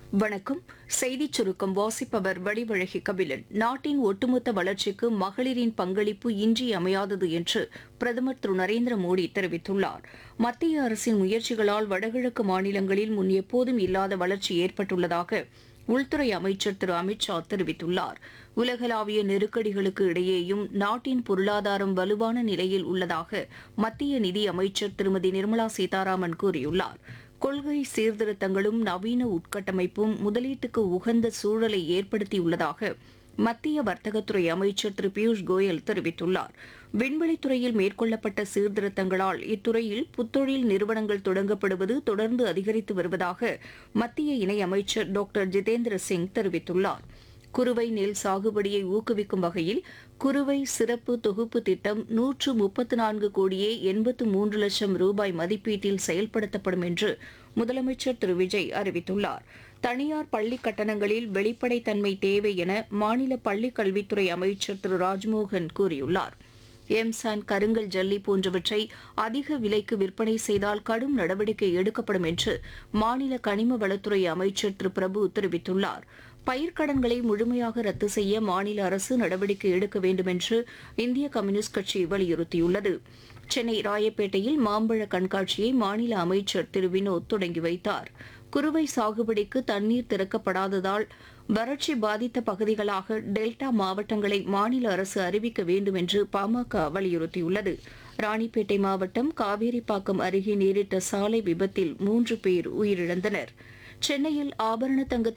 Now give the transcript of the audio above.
வணக்கம் செய்திச் சுருக்கம் வாசிப்பவர் வடிவழகி கபிலன் நாட்டின் ஒட்டுமொத்த வளர்ச்சிக்கு மகளிரின் பங்களிப்பு இன்றியமையாதது என்று பிரதமர் திரு நரேந்திர மோடி தெரிவித்துள்ளார் மத்திய அரசின் முயற்சிகளால் வடகிழக்கு மாநிலங்களில் முன் எப்போதும் இல்லாத வளர்ச்சி ஏற்பட்டுள்ளதாக உள்துறை அமைச்சர் திரு அமித் ஷா தெரிவித்துள்ளார் உலகளாவிய நெருக்கடிகளுக்கு இடையேயும் நாட்டின் பொருளாதாரம் வலுவான நிலையில் உள்ளதாக மத்திய நிதி அமைச்சர் திருமதி நிர்மலா சீதாராமன் கூறியுள்ளார் கொள்கை சீர்திருத்தங்களும் நவீன உட்கட்டமைப்பும் முதலீட்டுக்கு உகந்த சூழலை ஏற்படுத்தியுள்ளதாக மத்திய வர்த்தகத்துறை அமைச்சர் திரு பியூஷ் கோயல் தெரிவித்துள்ளார் விண்வெளித்துறையில் மேற்கொள்ளப்பட்ட சீர்திருத்தங்களால் இத்துறையில் புத்தொழில் நிறுவனங்கள் தொடங்கப்படுவது தொடர்ந்து அதிகரித்து வருவதாக மத்திய இணையமைச்சர் டாக்டர் ஜிதேந்திர சிங் தெரிவித்துள்ளார் குறுவை நெல் சாகுபடியை ஊக்குவிக்கும் வகையில் குறுவை சிறப்பு தொகுப்பு திட்டம் நூற்று முப்பத்து நான்கு கோடியே எண்பத்து மூன்று லட்சம் ரூபாய் மதிப்பீட்டில் செயல்படுத்தப்படும் என்று முதலமைச்சர் திரு விஜய் அறிவித்துள்ளார் தனியார் பள்ளி கட்டணங்களில் வெளிப்படைத்தன்மை தேவை என மாநில பள்ளிக் கல்வித்துறை அமைச்சர் திரு ராஜ்மோகன் கூறியுள்ளார் எம்சான் கருங்கல் ஜல்லி போன்றவற்றை அதிக விலைக்கு விற்பனை செய்தால் கடும் நடவடிக்கை எடுக்கப்படும் என்று மாநில கனிம வளத்துறை அமைச்சர் திரு பிரபு தெரிவித்துள்ளார் பயிர்க்கடன்களை முழுமையாக ரத்து செய்ய மாநில அரசு நடவடிக்கை எடுக்க வேண்டும் என்று இந்திய கம்யூனிஸ்ட் கட்சி வலியுறுத்தியுள்ளது சென்னை ராயப்பேட்டையில் மாம்பழ கண்காட்சியை மாநில அமைச்சர் திரு வினோத் தொடங்கி வைத்தார் குறுவை சாகுபடிக்கு தண்ணீர் திறக்கப்படாததால் வறட்சி பாதித்த பகுதிகளாக டெல்டா மாவட்டங்களை மாநில அரசு அறிவிக்க வேண்டும் என்று பாமக வலியுறுத்தியுள்ளது ராணிப்பேட்டை மாவட்டம் காவேரிப்பாக்கம் அருகே நேரிட்ட சாலை விபத்தில் மூன்று பேர் உயிரிழந்தனர் சென்னையில் ஆபரண தங்கத்தின்